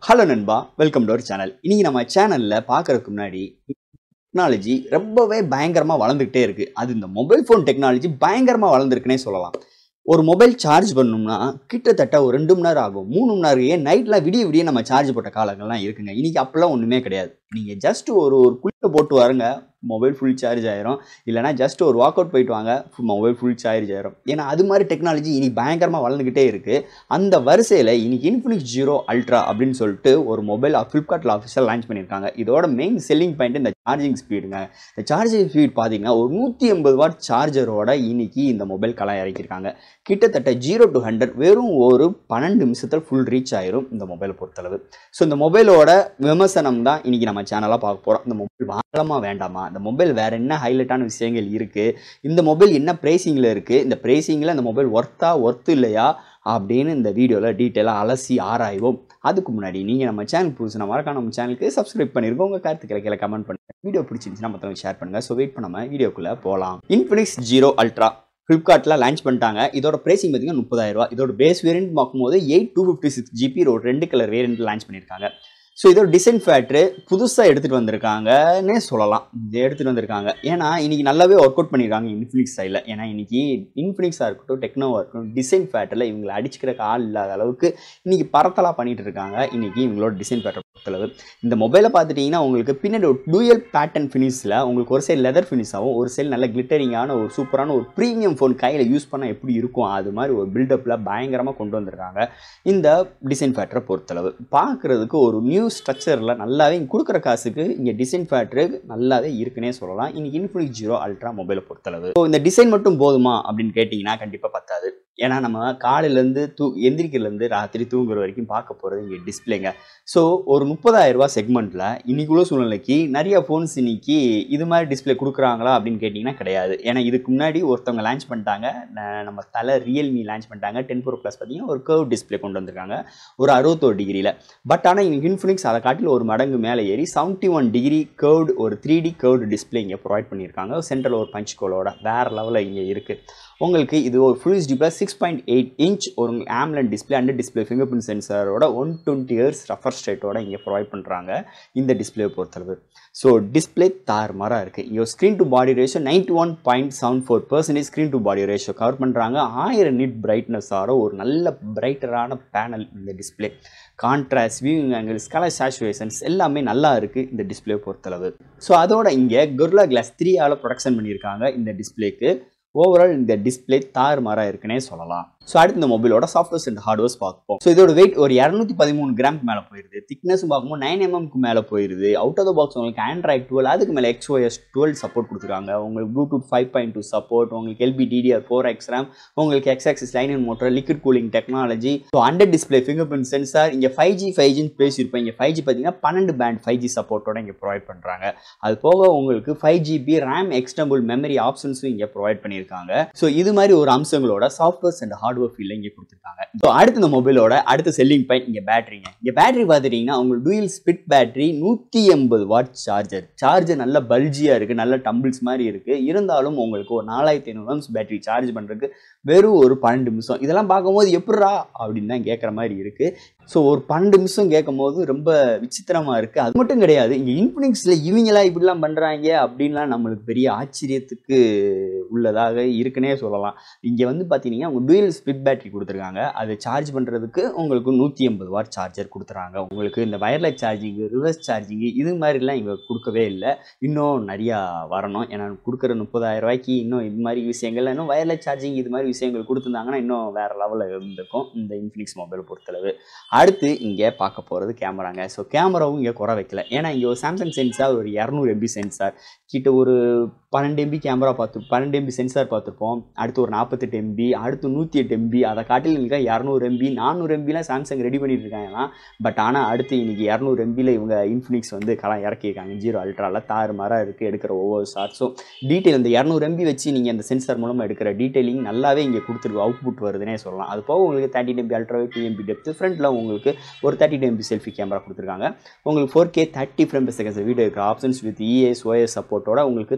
hello நண்பா welcome to our channel இன்னைக்கு நம்ம சேனலில் பார்க்கறதுக்கு முன்னாடி டெக்னாலஜி ரொம்பவே பயங்கரமாக வளர்ந்துக்கிட்டே இருக்குது அது இந்த மொபைல் ஃபோன் டெக்னாலஜி பயங்கரமாக வளர்ந்துருக்குன்னே சொல்லலாம் ஒரு மொபைல் சார்ஜ் பண்ணோம்னா கிட்டத்தட்ட ஒரு ரெண்டு மணி நேரம் ஆகும் மூணு மணி நேரம் ஏன் நைட்டில் விடிய விடிய நம்ம சார்ஜ் போட்ட காலங்கள்லாம் இருக்குங்க இன்னைக்கு அப்போல்லாம் ஒன்றுமே கிடையாது நீங்கள் ஜஸ்ட் ஒரு ஒரு குளிக்க போட்டு வரங்க மொபைல் ஃபுல் சார்ஜ் ஆயிரும் இல்லைனா ஜஸ்ட் ஒரு வாக் அவுட் போயிட்டு வாங்க மொபைல் ஃபுல் சார்ஜ் ஆயிரும் ஏன்னா அது மாதிரி டெக்னாலஜி இன்னைக்கு பயங்கரமாக வளர்ந்துக்கிட்டே இருக்குது அந்த வரிசையில் இன்னைக்கு இன்ஃபினிக்ஸ் ஜீரோ அல்ட்ரா அப்படின்னு சொல்லிட்டு ஒரு மொபைல் ஃப்ளிப்கார்ட்டில் ஆஃபீஸில் லான்ச் பண்ணியிருக்காங்க இதோட மெயின் செல்லிங் பாயிண்ட் இந்த சார்ஜிங் ஸ்பீடுங்க இந்த சார்ஜிங் ஸ்பீட் பார்த்தீங்கன்னா ஒரு நூற்றி எண்பது வாட் சார்ஜரோட இன்னைக்கு இந்த மொபைல் கலா இறக்கியிருக்காங்க கிட்டத்தட்ட ஜீரோ டு ஹண்ட்ரட் வெறும் ஒரு பன்னெண்டு நிமிஷத்தில் ஃபுல் ரீச் ஆயிரும் இந்த மொபைலை பொறுத்தளவு ஸோ இந்த மொபைலோட விமர்சனம் தான் இன்னைக்கு நம்ம சேனலாக பார்க்க போகிறோம் இந்த மொபைல் வாங்கலாமா வேண்டாமா இந்த மொபைல் வேற என்ன ஹைலைட்டான விஷயங்கள் இருக்குது இந்த மொபைல் என்ன ப்ரைஸிங்கில் இருக்குது இந்த ப்ரைஸிங்கில் இந்த மொபைல் ஒர்த்தா ஒர்த்து இல்லையா அப்படின்னு இந்த வீடியோவில் டீட்டெயிலாக அலசி ஆராய்வோம் அதுக்கு முன்னாடி நீங்கள் நம்ம சேனல் புதுசு மறக்காம நம்ம சேனலுக்கு சப்ஸ்கிரைப் பண்ணிருக்கோம் உங்கள் கருத்துக்களை கீழே கமெண்ட் பண்ணுங்கள் வீடியோ பிடிச்சிருந்துச்சுன்னா மற்றவங்க ஷேர் பண்ணுங்கள் ஸோ வெயிட் பண்ணாமல் வீடியோக்குள்ளே போகலாம் இன்ஃபினிக்ஸ் ஜீரோ அல்ட்ரா ஃப்ளிப்கார்ட்டில் லான்ச் பண்ணிட்டாங்க இதோட ப்ரைசிங் பார்த்தீங்கன்னா முப்பதாயிரம் ரூபா இதோட பேஸ் வேரியன்ட் பார்க்கும்போது eight two fifty six GB ஒரு ரெண்டு கலர் வேரியன்ட் லான்ச் பண்ணியிருக்காங்க ஸோ இதோட டிசைன் ஃபேக்ட்ரு புதுசாக எடுத்துகிட்டு வந்திருக்காங்கன்னே சொல்லலாம் இது எடுத்துகிட்டு வந்திருக்காங்க ஏன்னா இன்னைக்கு நல்லாவே ஒர்க் அவுட் பண்ணியிருக்காங்க இன்ஃபினிக்ஸ் சைடில் ஏன்னா இன்னைக்கு இன்ஃபினிக்ஸாக இருக்கட்டும் டெக்னோவாக இருக்கட்டும் டிசைன் ஃபேக்டரில் இவங்களை அடிச்சுக்கிறக்கு ஆள் இல்லாத அளவுக்கு இன்னைக்கு பரத்தலாக பண்ணிட்டு இருக்காங்க இன்னைக்கு இவங்களோட டிசைன் ஃபேக்டர் பொறுத்தளவு இந்த மொபைலை பார்த்துட்டிங்கன்னா உங்களுக்கு பின்னாடி ஒரு டூயல் பேட்டர்ன் ஃபினிஷில் உங்களுக்கு ஒரு சைடு லெதர் ஃபினிஷாகவும் ஒரு சைடு நல்ல கிளிட்டரிங்கான ஒரு சூப்பரான ஒரு ப்ரீமியம் ஃபோன் கையில் யூஸ் பண்ணால் எப்படி இருக்கும் அது மாதிரி ஒரு பில்டப்பில் பயங்கரமாக கொண்டு வந்திருக்காங்க இந்த டிசைன் ஃபேக்டரை பொறுத்தளவு பார்க்குறதுக்கு ஒரு நியூ ஸ்ட்ரக்சரில் நல்லாவே இங்கே கொடுக்குற காசுக்கு இங்கே டிசைன் ஃபேக்டரு நல்லாவே இருக்குன்னே சொல்லலாம் இன்னைக்கு இன்ஃபினிக்ஸ் ஜீரோ அல்ட்ரா மொபைலை பொறுத்தளவு ஸோ இந்த டிசைன் மட்டும் போதுமா அப்படின்னு கேட்டிங்கன்னா கண்டிப்பாக பத்தாது ஏன்னா நம்ம காலையிலேருந்து தூ எந்திரிக்கிறதுலேருந்து ராத்திரி தூங்குற வரைக்கும் பார்க்க போகிறது இங்கே டிஸ்பிளேங்க ஸோ ஒரு முப்பதாயிரம் ரூபா செக்மெண்ட்டில் இன்னைக்குள்ள சூழ்நிலைக்கு நிறைய ஃபோன்ஸ் இன்னைக்கு இது மாதிரி டிஸ்பிளே கொடுக்குறாங்களா அப்படின்னு கேட்டிங்கன்னா கிடையாது ஏன்னா இதுக்கு முன்னாடி ஒருத்தவங்க லான்ச் பண்ணிட்டாங்க ந- நம்ம தலை ரியல்மி லான்ச் பண்ணிட்டாங்க டென் ப்ரோ ப்ளஸ் பார்த்தீங்கன்னா ஒரு கர்வ் டிஸ்பிளே கொண்டு வந்திருக்காங்க ஒரு அறுபத்தோரு டிகிரியில் பட் ஆனால் இன்னைக்கு இன்ஃபினிக்ஸ் அதை காட்டில் ஒரு மடங்கு மேலே ஏறி செவன்ட்டி ஒன் டிகிரி கர்வ்டு ஒரு த்ரீ டி கர்வ்டு டிஸ்பிளே இங்கே ப்ரொவைட் பண்ணியிருக்காங்க சென்ட்ரல் ஒரு பஞ்ச் கோலோட வேறு லெவலில் இங்கே இருக்குது உங்களுக்கு இது ஒரு full HD plus six point eight inch ஒரு AMOLED display and display finger print சென்சரோட ஒன் டுவெண்ட்டி இயர்ஸ் ரெஃபர் ஸ்டேட்டோட இங்கே ப்ரொவைட் பண்ணுறாங்க இந்த டிஸ்பிளே பொறுத்தளவு ஸோ டிஸ்பிளே தார் மரம் இருக்குது இங்கே screen to body ratio ninety one point seven four percentage screen to body ratio cover பண்ணுறாங்க ஆயிரம் நிட் பிரைட்னஸார ஒரு நல்ல பிரைட்டரான பேனல் இந்த display contrast viewing angles colour saturations எல்லாமே நல்லா இருக்குது இந்த டிஸ்பிளே பொறுத்தளவு ஸோ அதோட இங்கே குர்லா கிளாஸ் த்ரீயால் ப்ரொடக்ஷன் பண்ணியிருக்காங்க இந்த டிஸ்பிளேக்கு ஓவரால் இந்த டிஸ்பிளே தார் மாறா இருக்குன்னே சொல்லலாம் ஸோ அடுத்து இந்த மொபைலோட சாஃப்ட்வேர்ஸ் அண்ட் ஹார்ட்வேர்ஸ் பார்ப்போம் ஸோ இதோட வெயிட் ஒரு இரநூத்தி பதிமூணு கிராம்க்கு மேலே போயிருது திக்னஸ் பார்க்கும்போது நைன் எம்எம்க்கு மேலே போயிருது அவுட் ஆஃப் த பாக்ஸ் உங்களுக்கு ஆண்ட்ராய்ட் டுவெல் அதுக்கு மேலே எக்ஸ்ஓஎஸ் டுவெல் சப்போர்ட் கொடுத்துருக்காங்க உங்களுக்கு Bluetooth five point two support உங்களுக்கு LP DDR four X RAM உங்களுக்கு X axis line and motor liquid cooling technology so under display finger print sensor இங்கே five G five ஜின்னு பேசியிருப்போம் இங்கே ஃபைவ் ஜி பார்த்தீங்கன்னா பன்னெண்டு பேண்ட் ஃபைவ் ஜி சப்போர்ட்டோட இங்கே ப்ரொவைட் பண்ணுறாங்க அது போக உங்களுக்கு five GB RAM extended memory ஆப்ஷன்ஸும் இங்கே ப்ரொவைட் பண்ணியிருக்காங்க ஸோ இது மாதிரி ஒரு அம்சங்களோட சாஃப்ட்வேர்ஸ் அண்ட் ஹார்ட்வேர் ஃபீல்டில் இங்கே கொடுத்துருக்காங்க ஸோ அடுத்து இந்த மொபைலோட அடுத்த செல்லிங் பாயிண்ட் இங்கே பேட்டரிங்க இங்கே பேட்டரி பார்த்துட்டிங்கன்னா உங்களுக்கு டூயல் ஸ்பிட் பேட்டரி நூற்றி எண்பது வாட் சார்ஜர் சார்ஜர் நல்ல பல்ஜியாக இருக்குது நல்ல டம்பிள்ஸ் மாதிரி இருக்குது இருந்தாலும் உங்களுக்கு ஒரு நாலாயிரத்தி ஐநூறு எம்ஸ் பேட்டரி சார்ஜ் பண்ணுறதுக்கு வெறும் ஒரு பன்னெண்டு நிமிஷம் இதெல்லாம் பார்க்கும்போது எப்படிரா அப்படின்னு தான் கேட்குற மாதிரி இருக்குது ஸோ ஒரு பன்னெண்டு நிமிஷம் கேட்கும் போது ரொம்ப விசித்திரமாக இருக்குது அது மட்டும் கிடையாது இங்கே இன்ஃபினிக்ஸில் இவங்களாம் இப்படிலாம் பண்ணுறாங்க அப்படின்லாம் நம்மளுக்கு பெரிய ஆச்சரியத்துக்கு உள்ளதாக இருக்குன்னே சொல்லலாம் இங்கே வந்து பார்த்தீங்கன்னா உங்கள் டூயல் ஸ்பிட் பேட்டரி கொடுத்துருக்காங்க அதை சார்ஜ் பண்ணுறதுக்கு உங்களுக்கு நூற்றி எண்பது வாட் சார்ஜர் கொடுத்துறாங்க உங்களுக்கு இந்த வயர்லெஸ் சார்ஜிங்கு ரிவர்ஸ் சார்ஜிங்கு இது மாதிரிலாம் இங்கே கொடுக்கவே இல்லை இன்னும் நிறையா வரணும் ஏன்னா கொடுக்குற முப்பதாயிரம் ரூபாய்க்கு இன்னும் இது மாதிரி விஷயங்கள் இன்னும் வயர்லெஸ் சார்ஜிங் இது மாதிரி விஷயங்கள் கொடுத்துருந்தாங்கன்னா இன்னும் வேறு லெவலில் இருந்திருக்கும் இந்த இன்ஃபினிக்ஸ் மொபைல் பொறுத்தளவு அடுத்து இங்கே பார்க்க போகிறது கேமராங்க ஸோ கேமராவும் இங்கே குறை வைக்கல ஏன்னா இங்கே ஒரு சாம்சங் சென்சார் ஒரு இரநூறு எம்பி சென்சார் கிட்ட ஒரு பன்னெண்டு எம்பி கேமரா பார்த்து பன்னெண்டு எம்பி சென்சார் பார்த்துருப்போம் அடுத்து ஒரு நாற்பத்தெட்டு எம்பி அடுத்து நூற்றி எட்டு எம்பி அதை காட்டில் இருக்க இரநூறு எம்பி நானூறு எம்பிலாம் சாம்சங் ரெடி பண்ணிட்டு இருக்காங்கலாம் பட் ஆனால் அடுத்து இன்னைக்கு இரநூறு எம்பியில் இவங்க இன்ஃபினிக்ஸ் வந்து களம் இறக்கியிருக்காங்க ஜீரோ அல்ட்ராவில் தாறு மரம் இருக்குது எடுக்கிற ஒவ்வொரு ஷார்ட்ஸும் டீட்டெயில் இந்த இரநூறு எம்பி வச்சு நீங்கள் அந்த சென்சார் மூலமாக எடுக்கிற டீட்டெயிலிங் நல்லாவே இங்கே கொடுத்துருக்கு அவுட்புட் வருதுன்னே சொல்லலாம் அது போக உங்களுக்கு thirty MP ultra two MP depth ஃப்ரண்ட்டில் உங்களுக்கு ஒரு thirty two MP selfie camera கொடுத்துருக்காங்க உங்களுக்கு four K thirty frame per second video இருக்கிற ஆப்ஷன்ஸ் வித் இஎஸ் ஓஎஸ் சப்போர்ட்டோட உங்களுக்கு தௌசண்ட்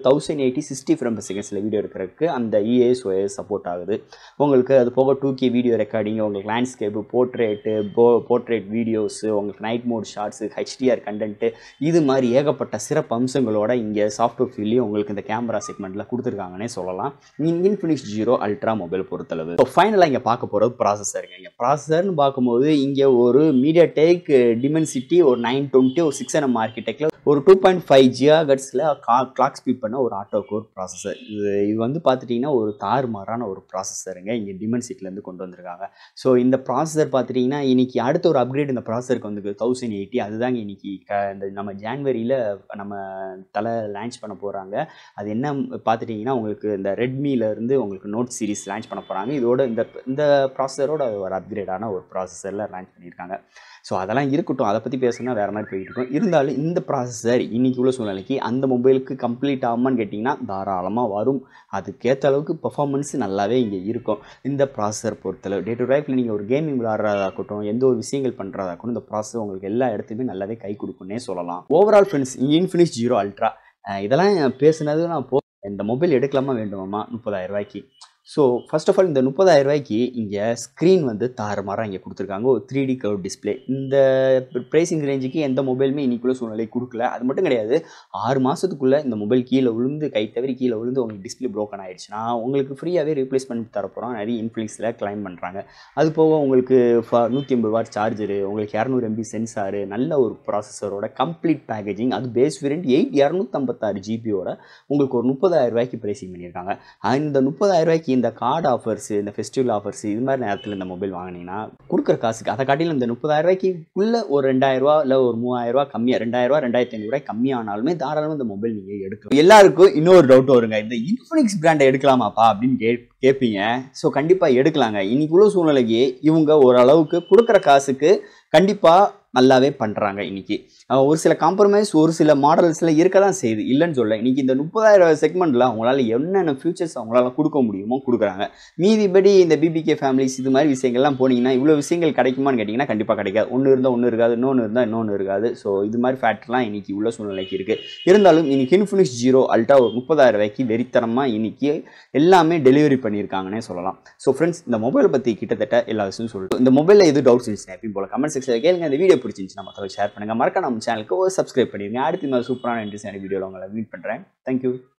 எயிட்டி சிக்ஸ்டி ஃப்ரம் செகண்ட்ஸில் வீடியோ எடுக்கிறதுக்கு அந்த இஏஎஸ் ஒஎஸ் சப்போர்ட் ஆகுது உங்களுக்கு அது போக டூ கே வீடியோ ரெக்கார்டிங் உங்களுக்கு லேண்ட்ஸ்கேப்பு போர்ட்ரேட்டு போ போர்ட்ரேட் வீடியோஸு உங்களுக்கு night mode shots HDR content இது மாதிரி ஏகப்பட்ட சிறப்பு அம்சங்களோட இங்கே சாஃப்ட்வேர் ஃபீல்லையும் உங்களுக்கு இந்த கேமரா செக்மெண்ட்டில் கொடுத்துருக்காங்கன்னே சொல்லலாம் இன்ஃபினிக்ஸ் ஜீரோ அல்ட்ரா மொபைல் பொறுத்தளவு இப்போ ஃபைனலாக இங்கே பார்க்க போகிறது ப்ராசஸருங்க இங்கே ப்ராசஸர்னு பார்க்கும்போது இங்கே ஒரு மீடியா டேக் டிமென்சிட்டி ஒரு நைன் டுவெண்ட்டி ஒரு சிக்ஸ் என்எம் ஆர்கிடெக்டில் ஒரு டூ பாயிண்ட் ஃபைவ் ஜியாகட்ஸில் கா கிளாக் ஸ்பீட் பண்ண ஒரு ஆட்டோ கோர் ப்ராசஸர் இது இது வந்து பார்த்துட்டிங்கன்னா ஒரு தாறுமாறான ஒரு ப்ராசஸருங்க இங்கே டிமென்சிட்டிலேருந்து கொண்டு வந்திருக்காங்க ஸோ இந்த ப்ராசஸர் பார்த்துட்டிங்கன்னா இன்னைக்கு அடுத்த ஒரு அப்கிரேட் இந்த ப்ராசஸருக்கு வந்து தௌசண்ட் எயிட்டி அதுதாங்க இன்னைக்கு க இந்த நம்ம ஜான்வரியில் நம்ம தலை லான்ச் பண்ண போகிறாங்க அது என்ன பார்த்துட்டிங்கன்னா உங்களுக்கு இந்த ரெட்மியிலேருந்து உங்களுக்கு நோட் சீரிஸ் லான்ச் பண்ண போகிறாங்க இதோட இந்த இந்த ப்ராசஸரோட ஒரு அப்கிரேடான ஒரு ப்ராசஸரில் லான்ச் பண்ணியிருக்காங்க ஸோ அதெல்லாம் இருக்கட்டும் அதை பற்றி பேசணும்னா வேறு மாதிரி போயிட்டு இருக்கும் இருந்தாலும் இந்த ப்ராசஸர் இன்னைக்கு உள்ள சூழ்நிலைக்கு அந்த மொபைலுக்கு கம்ப்ளீட் ஆகுமான்னு கேட்டிங்கன்னா தாராளமாக வரும் அதுக்கேற்ற அளவுக்கு பெர்ஃபார்மன்ஸ் நல்லாவே இங்கே இருக்கும் இந்த ப்ராசஸர் பொறுத்தளவு டே டு லைஃப்பில் நீங்கள் ஒரு கேமிங் விளாட்றதா இருக்கட்டும் எந்த ஒரு விஷயங்கள் பண்ணுறதா இருக்கட்டும் இந்த ப்ராசஸர் உங்களுக்கு எல்லா இடத்துலையுமே நல்லாவே கை கொடுக்குன்னே சொல்லலாம் overall friends Infinix zero ultra இதெல்லாம் பேசுனது நான் போ இந்த மொபைல் எடுக்கலாமா வேண்டுமாமா முப்பதாயிரம் ரூபாய்க்கு ஸோ ஃபர்ஸ்ட் ஆஃப் ஆல் இந்த முப்பதாயிரம் ரூபாய்க்கு இங்கே ஸ்க்ரீன் வந்து தாறுமாறாக இங்கே கொடுத்துருக்காங்க ஒரு த்ரீ டி கர்வ் டிஸ்பிளே இந்த ப்ரைஸிங் ரேஞ்சுக்கு எந்த மொபைலுமே இன்னைக்குள்ள சூழ்நிலை கொடுக்கல அது மட்டும் கிடையாது ஆறு மாதத்துக்குள்ளே இந்த மொபைல் கீழே விழுந்து கை தவறி கீழே விழுந்து உங்களுக்கு டிஸ்பிளே ப்ரோக்கன் ஆயிடுச்சுன்னா உங்களுக்கு ஃப்ரீயாகவே ரீப்ளேஸ் பண்ணி தரப்போகிறோம் நிறைய இன்ஃப்ளிக்ஸில் கிளைம் பண்ணுறாங்க அது போக உங்களுக்கு நூற்றி ஐம்பது வாட் சார்ஜரு உங்களுக்கு இரநூறு எம்பி சென்சாரு நல்ல ஒரு ப்ராசஸரோட கம்ப்ளீட் பேக்கேஜிங் அது பேஸ் வேரியன்ட் எயிட் இரநூத்தம்பத்தாறு ஜிபியோட உங்களுக்கு ஒரு முப்பதாயிரம் ரூபாய்க்கு ப்ரைஸிங் பண்ணியிருக்காங்க இந்த முப்பதாயிரம் ரூபாய்க்கு இந்த கார்டு ஆஃபர்ஸ் இந்த ஃபெஸ்டிவல் ஆஃபர்ஸ் இது மாதிரி நேரத்தில் இந்த மொபைல் வாங்கினீங்கன்னா கொடுக்குற காசுக்கு அதை காட்டிலும் இந்த முப்பதாயிரம் ரூபாய்க்குள்ள ஒரு ரெண்டாயிரம் ரூபா இல்லை ஒரு மூவாயிரம் ரூபா கம்மியாக ரெண்டாயிரம் ரூபா ரெண்டாயிரத்தி ஐநூறு ரூபாய் கம்மியானாலுமே தாராளமாக இந்த மொபைல் நீங்கள் எடுக்கலாம் எல்லாருக்கும் இன்னொரு டவுட் வருங்க இந்த இன்ஃபினிக்ஸ் பிராண்டை எடுக்கலாமாப்பா அப்படின்னு கே கேட்பீங்க ஸோ கண்டிப்பாக எடுக்கலாங்க இன்னைக்குள்ள சூழ்நிலைக்கு இவங்க ஓரளவுக்கு கொடுக்குற காசுக்கு கண்டிப்பாக நல்லாவே பண்ணுறாங்க இன்னைக்கு ஒரு சில காம்ப்ரமைஸ் ஒரு சில மாடல்ஸில் இருக்க தான் செய்யுது இல்லைன்னு சொல்ல இன்னைக்கு இந்த முப்பதாயிரம் செக்மெண்ட்டில் அவங்களால என்னென்ன ஃபியூச்சர்ஸ் அவங்களால கொடுக்க முடியுமோ கொடுக்குறாங்க மீதிபடி இந்த பிபிகே ஃபேமிலிஸ் இது மாதிரி விஷயங்கள்லாம் போனீங்கன்னா இவ்வளோ விஷயங்கள் கிடைக்குமான்னு கேட்டிங்கன்னா கண்டிப்பாக கிடைக்காது ஒன்று இருந்தால் ஒன்று இருக்காது இன்னொன்று இருந்தால் இன்னொன்று இருக்காது ஸோ இது மாதிரி ஃபேக்ட்லாம் இன்னைக்கு உள்ள சூழ்நிலைக்கு இருக்குது இருந்தாலும் இன்னைக்கு இன்ஃபினிக்ஸ் ஜீரோ அல்ட்டா ஒரு முப்பதாயிரம் ரூபாய்க்கு வெறித்தனமாக இன்னைக்கு எல்லாமே டெலிவரி பண்ணியிருக்காங்கன்னே சொல்லலாம் ஸோ ஃப்ரெண்ட்ஸ் இந்த மொபைலை பற்றி கிட்டத்தட்ட எல்லா விஷயமும் சொல்லிட்டு இந்த மொபைலில் எது டவுட்ஸ் இருந்துச்சுன்னா எப்பயும் போல கமெண்ட் செக்ஷனில் கேளுங்க இந்த வீடியோ பிடிச்சிருந்துச்சுன்னா மற்றவங்க ஷேர் பண்ணுங்கள் மறக்க நம்ம சேனலுக்கு ஒரு சப்ஸ்கிரைப் பண்ணிடுங்க அடுத்த மாதிரி சூப்பரான இன்ட்ரெஸ்டான வீடியோவில் உங்களை மீட் பண்ணுறேன் தேங்க்யூ